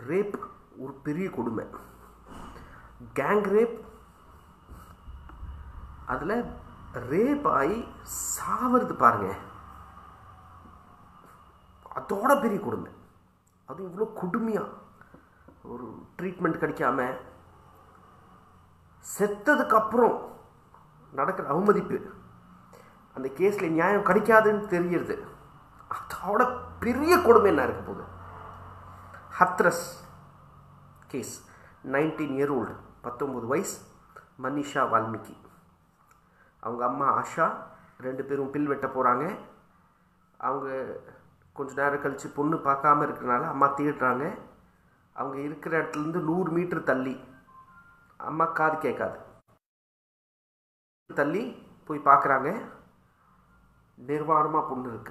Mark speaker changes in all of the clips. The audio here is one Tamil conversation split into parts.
Speaker 1: ரேப் ஒரு பெரிய கொடுமை கேங் ரேப் அதில் ரேப் ஆகி சாவறது பாருங்க அதோட பெரிய கொடுமை அது இவ்வளோ கொடுமையாக ஒரு ட்ரீட்மெண்ட் கிடைக்காம செத்ததுக்கு அப்புறம் நடக்கிற அவமதிப்பு அந்த கேஸில் நியாயம் கிடைக்காதுன்னு தெரியுது அதோட பெரிய கொடுமை என்ன இருக்க போகுது Hathras case nineteen year old பத்தொம்பது வயசு மனிஷா வால்மீகி அவங்க அம்மா ஆஷா ரெண்டு பேரும் பில் வெட்ட போகிறாங்க அவங்க கொஞ்ச நேரம் கழித்து பொண்ணு பார்க்காம இருக்கிறனால அம்மா தேடுறாங்க அவங்க இருக்கிற இடத்துலேருந்து நூறு மீட்டர் தள்ளி அம்மா காது கேட்காது தள்ளி போய் பார்க்குறாங்க நிர்வாணமாக பொண்ணு இருக்கு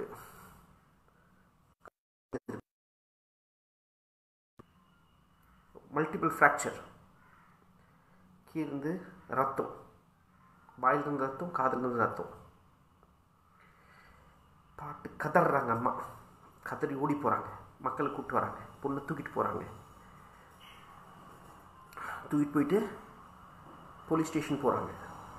Speaker 1: மல்டிபிள் ஃப்ராக்சர் கீழிருந்து ரத்தம் வாயிலிருந்து ரத்தம் காதிலிருந்து ரத்தம் பாட்டு கதறாங்க அம்மா கதறி ஓடி போகிறாங்க மக்களை கூப்பிட்டு வராங்க பொண்ணை தூக்கிட்டு போகிறாங்க தூக்கிட்டு போயிட்டு போலீஸ் ஸ்டேஷன் போகிறாங்க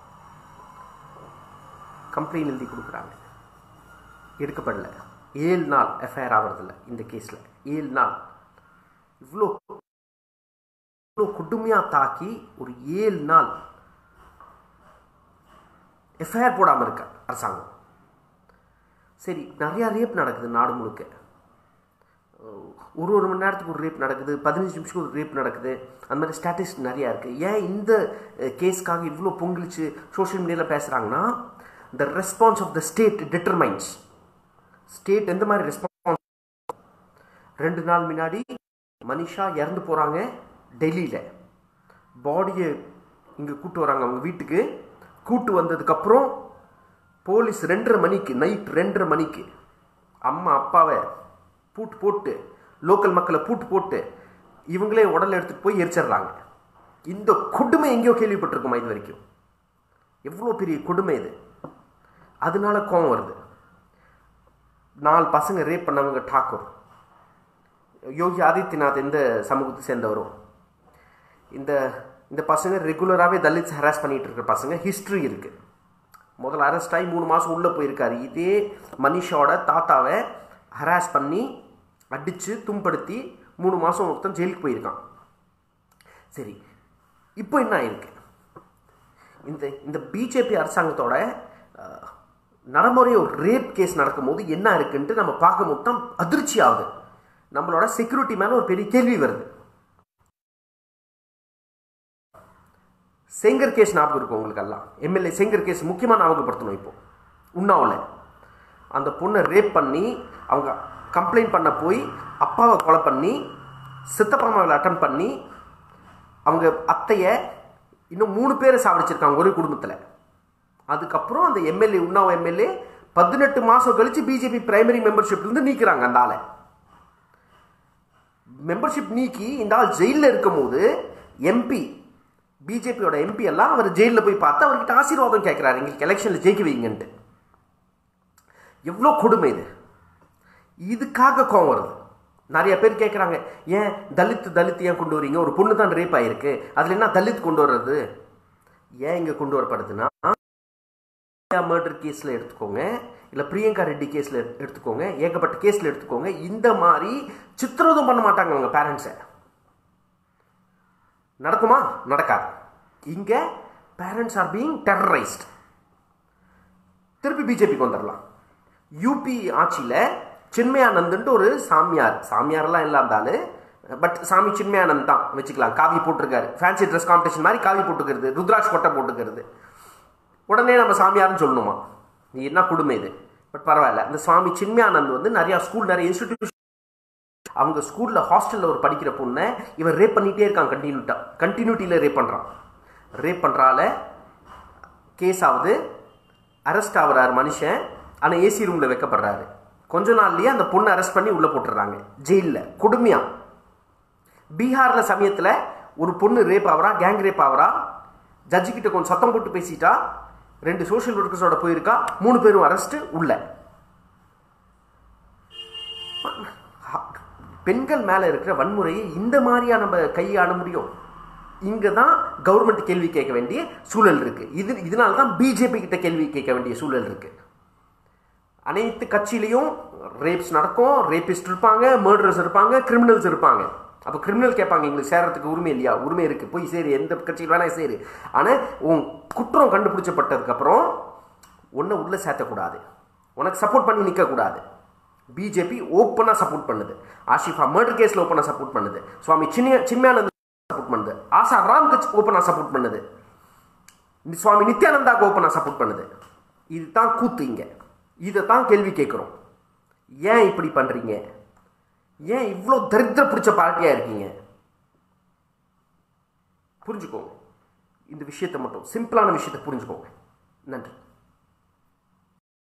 Speaker 1: கம்ப்ளைண்ட் எழுதி கொடுக்குறாங்க எடுக்கப்படல ஏழு நாள் எஃப்ஐஆர் ஆகிறதில்ல இந்த கேஸில் ஏழு நாள் இவ்வளோ இவ்வளோ கொடுமையாக தாக்கி ஒரு ஏழு நாள் எஃப்ஐஆர் போடாமல் இருக்க அரசாங்கம் சரி நிறையா ரேப் நடக்குது நாடு முழுக்க ஒரு ஒரு மணி நேரத்துக்கு ஒரு ரேப் நடக்குது பதினஞ்சு நிமிஷத்துக்கு ஒரு ரேப் நடக்குது அந்த மாதிரி ஸ்டாட்டிஸ்ட் நிறையா இருக்குது ஏன் இந்த கேஸ்க்காக இவ்வளோ பொங்கலிச்சு சோஷியல் மீடியாவில் பேசுகிறாங்கன்னா the response of the state determines state எந்த மாதிரி ரெஸ்பான்ஸ் ரெண்டு நாள் முன்னாடி மனிஷா இறந்து போகிறாங்க டெல்லியில் பாடியை இங்கே கூட்டு வராங்க அவங்க வீட்டுக்கு கூட்டு வந்ததுக்கப்புறம் போலீஸ் ரெண்டரை மணிக்கு நைட் ரெண்டரை மணிக்கு அம்மா அப்பாவை பூட்டு போட்டு லோக்கல் மக்களை பூட்டு போட்டு இவங்களே உடல் எடுத்துகிட்டு போய் எரிச்சிடுறாங்க இந்த கொடுமை எங்கேயோ கேள்விப்பட்டிருக்குமா இது வரைக்கும் எவ்வளோ பெரிய கொடுமை இது அதனால கோவம் வருது நாலு பசங்க ரேப் பண்ணவங்க டாக்கூர் யோகி ஆதித்யநாத் எந்த சமூகத்தை சேர்ந்தவரோ இந்த இந்த பசங்க ரெகுலராகவே தலித்ஸ் ஹராஸ் பண்ணிட்டு இருக்கிற பசங்க ஹிஸ்ட்ரி இருக்குது முதல்ல அரெஸ்ட் ஆகி மூணு மாதம் உள்ளே போயிருக்காரு இதே மனிஷோட தாத்தாவை ஹராஸ் பண்ணி அடித்து தும்படுத்தி மூணு மாதம் ஒருத்தன் ஜெயிலுக்கு போயிருக்கான் சரி இப்போ என்ன ஆயிருக்கு இந்த இந்த பிஜேபி அரசாங்கத்தோட நடைமுறை ஒரு ரேப் கேஸ் நடக்கும்போது என்ன இருக்குன்ட்டு நம்ம பார்க்கும்போது தான் அதிர்ச்சி ஆகுது நம்மளோட செக்யூரிட்டி மேலே ஒரு பெரிய கேள்வி வருது செங்கர் கேஸ் ஞாபகம் இருக்கும் உங்களுக்கு எல்லாம் எம்எல்ஏ செங்கர் கேஸ் முக்கியமாக ஞாபகப்படுத்தணும் இப்போ உண்ணாவில் அந்த பொண்ணை ரேப் பண்ணி அவங்க கம்ப்ளைண்ட் பண்ண போய் அப்பாவை கொலை பண்ணி சித்தப்பாமாவில் அட்டன் பண்ணி அவங்க அத்தைய இன்னும் மூணு பேரை சாவடிச்சிருக்காங்க ஒரே குடும்பத்தில் அதுக்கப்புறம் அந்த எம்எல்ஏ உண்ணாவ எம்எல்ஏ பதினெட்டு மாதம் கழித்து பிஜேபி பிரைமரி மெம்பர்ஷிப்லேருந்து நீக்கிறாங்க அந்த ஆளை மெம்பர்ஷிப் நீக்கி இந்த ஆள் ஜெயிலில் இருக்கும் போது எம்பி பிஜேபியோட எம்பி எல்லாம் அவர் ஜெயிலில் போய் பார்த்து அவர்கிட்ட ஆசீர்வாதம் கேட்குறாரு எங்களுக்கு எலெக்ஷனில் ஜெயிக்க வைங்கன்ட்டு எவ்வளோ கொடுமை இது இதுக்காக கோவம் வருது நிறைய பேர் கேட்குறாங்க ஏன் தலித் தலித் ஏன் கொண்டு வரீங்க ஒரு பொண்ணு தான் ரேப் ஆயிருக்கு அதில் என்ன தலித் கொண்டு வர்றது ஏன் இங்கே கொண்டு வரப்படுதுன்னா மர்டர் கேஸில் எடுத்துக்கோங்க இல்லை பிரியங்கா ரெட்டி கேஸில் எடுத்துக்கோங்க ஏகப்பட்ட கேஸில் எடுத்துக்கோங்க இந்த மாதிரி சித்திரவதம் பண்ண மாட்டாங்க அவங்க பேரண்ட்ஸை நடக்குமா நடக்காது இங்கே பேரண்ட்ஸ் ஆர் பீங் டெரரைஸ்ட் திருப்பி பிஜேபிக்கு வந்துடலாம் யூபி ஆட்சியில் சின்மயானந்துன்ட்டு ஒரு சாமியார் சாமியாரெல்லாம் இல்லை இருந்தாலும் பட் சாமி சின்மயானந்த் தான் வச்சுக்கலாம் காவி போட்டிருக்காரு ஃபேன்சி ட்ரெஸ் காம்படிஷன் மாதிரி காவி போட்டுக்கிறது ருத்ராட்ச் கொட்டை போட்டுக்கிறது உடனே நம்ம சாமியார்னு சொல்லணுமா நீ என்ன கொடுமை இது பட் பரவாயில்ல இந்த சுவாமி சின்மயானந்த் வந்து நிறையா ஸ்கூல் நிறைய இன்ஸ்டிடியூஷன் அவங்க ஸ்கூலில் ஹாஸ்டலில் ஒரு படிக்கிற பொண்ணை இவன் ரேப் பண்ணிகிட்டே இருக்கான் கண்டினியூட்டா கண்டினியூட்டியில் ரேப் பண்ணுறான் ரேப் பண்ணுறால கேஸ் ஆகுது அரெஸ்ட் ஆகுறாரு மனுஷன் ஆனால் ஏசி ரூமில் வைக்கப்படுறாரு கொஞ்ச நாள்லயே அந்த பொண்ணை அரெஸ்ட் பண்ணி உள்ளே போட்டுடுறாங்க ஜெயிலில் கொடுமையா பீகாரில் சமயத்தில் ஒரு பொண்ணு ரேப் ஆகிறா கேங் ரேப் ஆகிறா ஜட்ஜு கிட்ட கொஞ்சம் சத்தம் போட்டு பேசிட்டா ரெண்டு சோஷியல் ஒர்க்கர்ஸோட போயிருக்கா மூணு பேரும் அரெஸ்ட் உள்ள பெண்கள் மேலே இருக்கிற வன்முறையை இந்த மாதிரியா நம்ம கையாள முடியும் இங்கே தான் கவர்மெண்ட் கேள்வி கேட்க வேண்டிய சூழல் இருக்கு இது இதனால தான் பிஜேபி கிட்ட கேள்வி கேட்க வேண்டிய சூழல் இருக்கு அனைத்து கட்சியிலையும் ரேப்ஸ் நடக்கும் ரேபிஸ்ட் இருப்பாங்க மர்டர்ஸ் இருப்பாங்க கிரிமினல்ஸ் இருப்பாங்க அப்போ கிரிமினல் கேட்பாங்க எங்களுக்கு சேரத்துக்கு உரிமை இல்லையா உரிமை இருக்கு போய் சேரு எந்த கட்சியில் வேணா சேரு ஆனால் உன் குற்றம் கண்டுபிடிச்சப்பட்டதுக்கப்புறம் உன்னை உள்ளே சேர்த்தக்கூடாது உனக்கு சப்போர்ட் பண்ணி நிற்கக்கூடாது பிஜேபி ஓப்பனாக சப்போர்ட் பண்ணுது ஆஷிஃபா மர்டர் கேஸில் ஓப்பனாக சப்போர்ட் பண்ணுது சுவாமி சின்ன சின்மயானந்த் சப்போர்ட் பண்ணுது ஆசா ராம்க்கு ஓப்பனாக சப்போர்ட் பண்ணுது சுவாமி நித்யானந்தாக்கு ஓப்பனாக சப்போர்ட் பண்ணுது இதுதான் கூத்து இங்க இதை தான் கேள்வி கேட்குறோம் ஏன் இப்படி பண்ணுறீங்க ஏன் இவ்வளோ தரித்திர பிடிச்ச பார்ட்டியாக இருக்கீங்க புரிஞ்சுக்கோங்க இந்த விஷயத்தை மட்டும் சிம்பிளான விஷயத்தை புரிஞ்சுக்கோங்க நன்றி